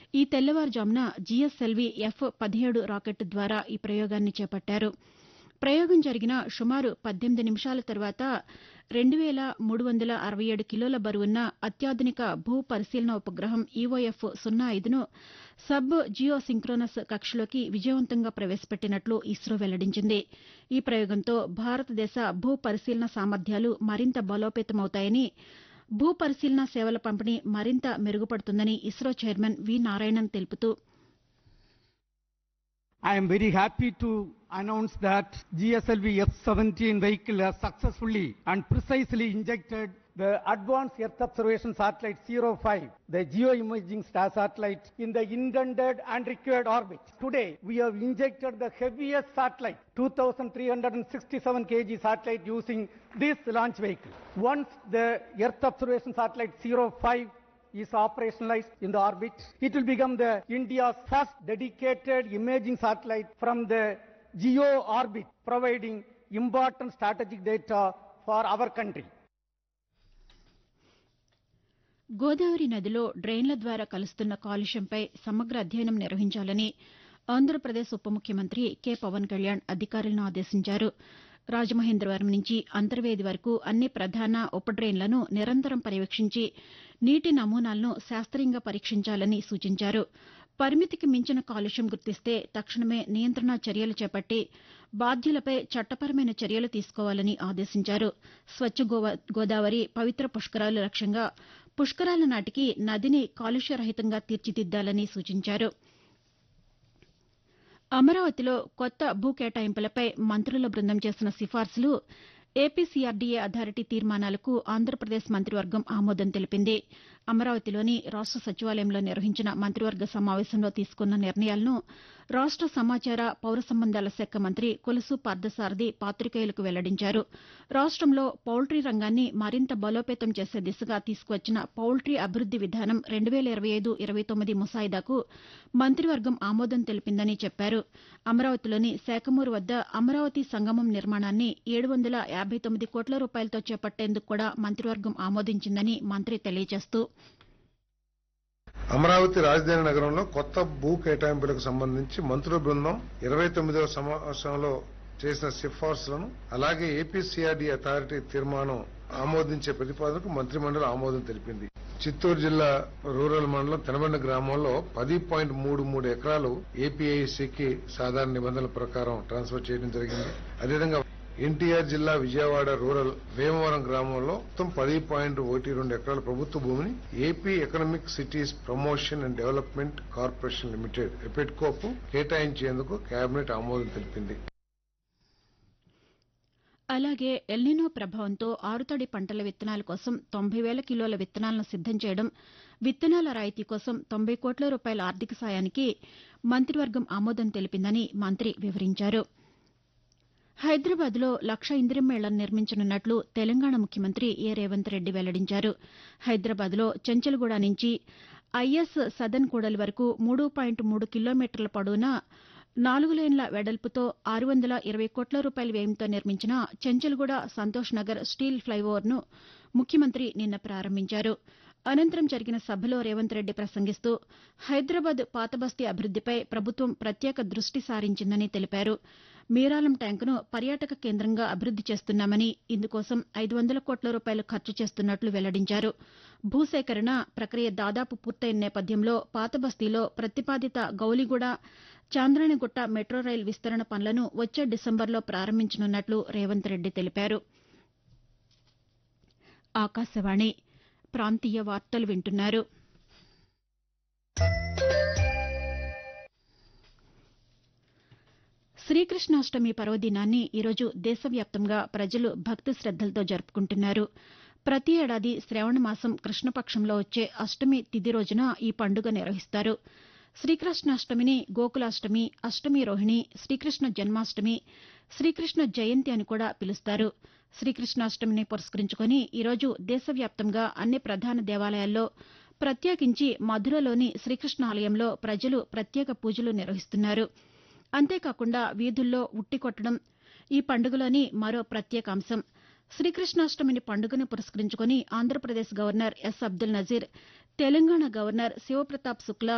ఈ తెల్లవారుజామున GSLV F పదిహేడు రాకెట్ ద్వారా ఈ ప్రయోగాన్ని చేపట్టారు ప్రయోగం జరిగిన సుమారు పద్దెనిమిది నిమిషాల తర్వాత రెండు వేల మూడు వందల అరవై ఏడు కిలోల బరువున్న అత్యాధునిక భూ పరిశీలన ఉపగ్రహం ఈఓఎఫ్ సున్నా ఐదును సబ్ జియో సింక్రోనస్ కక్షలోకి విజయవంతంగా ప్రవేశపెట్టినట్లు ఇస్రో వెల్లడించింది ఈ ప్రయోగంతో భారతదేశ భూ పరిశీలన సామర్థ్యాలు మరింత బలోపేతమవుతాయని భూ పరిశీలన సేవల పంపిణీ మరింత మెరుగుపడుతుందని ఇస్రో చైర్మన్ వి నారాయణన్ తెలుపుతూ I am very happy to announce that GSLV F-17 vehicle has successfully and precisely injected the Advanced Earth Observation Satellite 05, the geoimaging star satellite, in the intended and required orbit. Today, we have injected the heaviest satellite, 2,367 kg satellite using this launch vehicle. Once the Earth Observation Satellite 05 is operationalized in the orbit. It will become the India's first dedicated imaging satellite from the geo orbit, providing important strategic data for our country. Godavari నదిలో డ్రైన్ల ద్వారా కలుస్తున్న కాలుష్యంపై సమగ్ర అధ్యయనం నిర్వహించాలని ఆంధ్రప్రదేశ్ ఉప ముఖ్యమంత్రి K Pawan Kalyan అధికారులను ఆదేశించారు రాజమహేంద్రవరం నుంచి అంతర్వేది వరకు అన్ని ప్రధాన ఉప డ్రైన్లను నిరంతరం పర్యవేక్షించి నీటి నమూనాలను శాస్త్రీయంగా పరీక్షించాలని సూచించారు పరిమితికి మించిన కాలుష్యం గుర్తిస్తే తక్షణమే నియంత్రణ చర్యలు చేపట్టి బాధ్యులపై చట్టపరమైన చర్యలు తీసుకోవాలని ఆదేశించారు స్వచ్ఛ గోదావరి పవిత్ర పుష్కరాలు లక్ష్యంగా పుష్కరాల నాటికి నదిని కాలుష్యరహితంగా తీర్చిదిద్దాలని సూచించారు అమరావతిలో కొత్త భూ కేటాయింపులపై మంత్రుల బృందం చేసిన సిఫార్సులు ఏపీసీఆర్డీఏ అథారిటీ తీర్మానాలకు ఆంధ్రప్రదేశ్ మంత్రివర్గం ఆమోదం తెలిపింది అమరావతిలోని రాష్ట సచివాలయంలో నిర్వహించిన మంత్రివర్గ సమావేశంలో తీసుకున్న నిర్ణయాలను రాష్ట సమాచార పౌర సంబంధాల శాఖ మంత్రి కొలుసు పార్థసారథి పాతికేయులకు వెల్లడించారు రాష్టంలో పౌల్ట్రీ రంగాన్ని మరింత బలోపేతం చేసే దిశగా తీసుకువచ్చిన పౌల్ట్రీ అభివృద్ది విధానం రెండు వేల ఇరవై ఐదు ఇరవై తొమ్మిది ముసాయిదాకు మంత్రివర్గం ఆమోదం తెలిపిందని చెప్పారు అమరావతిలోని శాఖమూరు వద్ద అమరావతి సంగమం నిర్మాణాన్ని ఏడు వందల యాభై తొమ్మిది కోట్ల రూపాయలతో చేపట్టేందుకు కూడా మంత్రివర్గం ఆమోదించిందని మంత్రి తెలియజేస్తూ అమరావతి రాజధాని నగరంలో కొత్త భూ కేటాయింపులకు సంబంధించి మంత్రుల బృందం ఇరవై తొమ్మిదవ సమావేశంలో చేసిన సిఫార్సులను అలాగే ఏపీసీఆర్డీ అథారిటీ తీర్మానం ఆమోదించే ప్రతిపాదనకు మంత్రిమండలి ఆమోదం తెలిపింది చిత్తూరు జిల్లా రూరల్ మండలం తెనబండ గ్రామంలో పది పాయింట్ మూడు మూడు ఎకరాలు ఏపీఐసికి సాధారణ నిబంధనల ప్రకారం ట్రాన్స్ఫర్ చేయడం జరిగింది అదేవిధంగా ఎన్టీఆర్ జిల్లా విజయవాడ రూరల్ వేమవరం గ్రామంలో మొత్తం పది పాయింట్ ఒకటి రెండు ఎకరాల ప్రభుత్వ భూమిని AP economic cities promotion and development corporation limited ఎపెట్కోకు కేటాయించేందుకు కేబినెట్ ఆమోదం తెలిపింది అలాగే ఎల్నినో ప్రభావంతో ఆరుతడి పంటల విత్తనాల కోసం తొంభై వేల కిలోల విత్తనాలను సిద్దం చేయడం విత్తనాల రాయితీ కోసం తొంభై కోట్ల రూపాయల ఆర్థిక సాయానికి మంత్రివర్గం ఆమోదం తెలిపిందని మంత్రి వివరించారు హైదరాబాద్లో లక్ష ఇందిరమేళ్లను నిర్మించనున్నట్లు తెలంగాణ ముఖ్యమంత్రి ఏ రేవంత్ రెడ్డి వెల్లడించారు హైదరాబాద్లో చెంచల్గూడ నుంచి ఐఎస్ సదన్ కూడలి వరకు మూడు పాయింట్ మూడు కిలోమీటర్ల పొడవున నాలుగు లేన్ల వెడల్పుతో ఆరు వందల ఇరవై కోట్ల రూపాయల వ్యయంతో నిర్మించిన చెంచల్గూడ సంతోష్ నగర్ స్టీల్ ఫ్లైఓవర్ను ముఖ్యమంత్రి నిన్న ప్రారంభించారు అనంతరం జరిగిన సభలో రేవంత్ రెడ్డి ప్రసంగిస్తూ హైదరాబాద్ పాతబస్తీ అభివృద్దిపై ప్రభుత్వం ప్రత్యేక దృష్టి సారించిందని తెలిపారు మీరాలం ట్యాంకును పర్యాటక కేంద్రంగా అభివృద్ది చేస్తున్నామని ఇందుకోసం ఐదు వందల కోట్ల రూపాయలు ఖర్చు చేస్తున్నట్లు వెల్లడించారు భూసేకరణ ప్రక్రియ దాదాపు పూర్తయిన నేపథ్యంలో పాతబస్తీలో ప్రతిపాదిత గౌలిగూడ చాంద్రాయణగుట్ట మెట్రో రైలు విస్తరణ పనులను వచ్చే డిసెంబర్లో ప్రారంభించనున్నట్లు రేవంత్ రెడ్డి తెలిపారు ఆకాశవాణి ప్రాంతీయ వార్తలు వింటున్నారు శ్రీకృష్ణాష్టమి పర్వదినాన్ని ఈరోజు దేశవ్యాప్తంగా ప్రజలు భక్తి శ్రద్దలతో జరుపుకుంటున్నారు ప్రతి ఏడాది శ్రావణ మాసం కృష్ణపక్షంలో వచ్చే అష్టమి తిథి రోజున ఈ పండుగ నిర్వహిస్తారు శ్రీకృష్ణాష్టమిని గోకులాష్టమి అష్టమి రోహిణి శ్రీకృష్ణ జన్మాష్టమి శ్రీకృష్ణ జయంతి అని కూడా పిలుస్తారు శ్రీకృష్ణాష్టమిని పురస్కరించుకుని ఈరోజు దేశవ్యాప్తంగా అన్ని ప్రధాన దేవాలయాల్లో ప్రత్యేకించి మధురలోని శ్రీకృష్ణ ఆలయంలో ప్రజలు ప్రత్యేక పూజలు నిర్వహిస్తున్నారు అంతేకాకుండా వీధుల్లో ఉట్టి కొట్టడం ఈ పండుగలోని మరో ప్రత్యేక అంశం శ్రీకృష్ణాష్టమిని పండుగను పురస్కరించుకుని Andhra Pradesh governor S Abdul Nazeer Telangana governor Shivapratap Shukla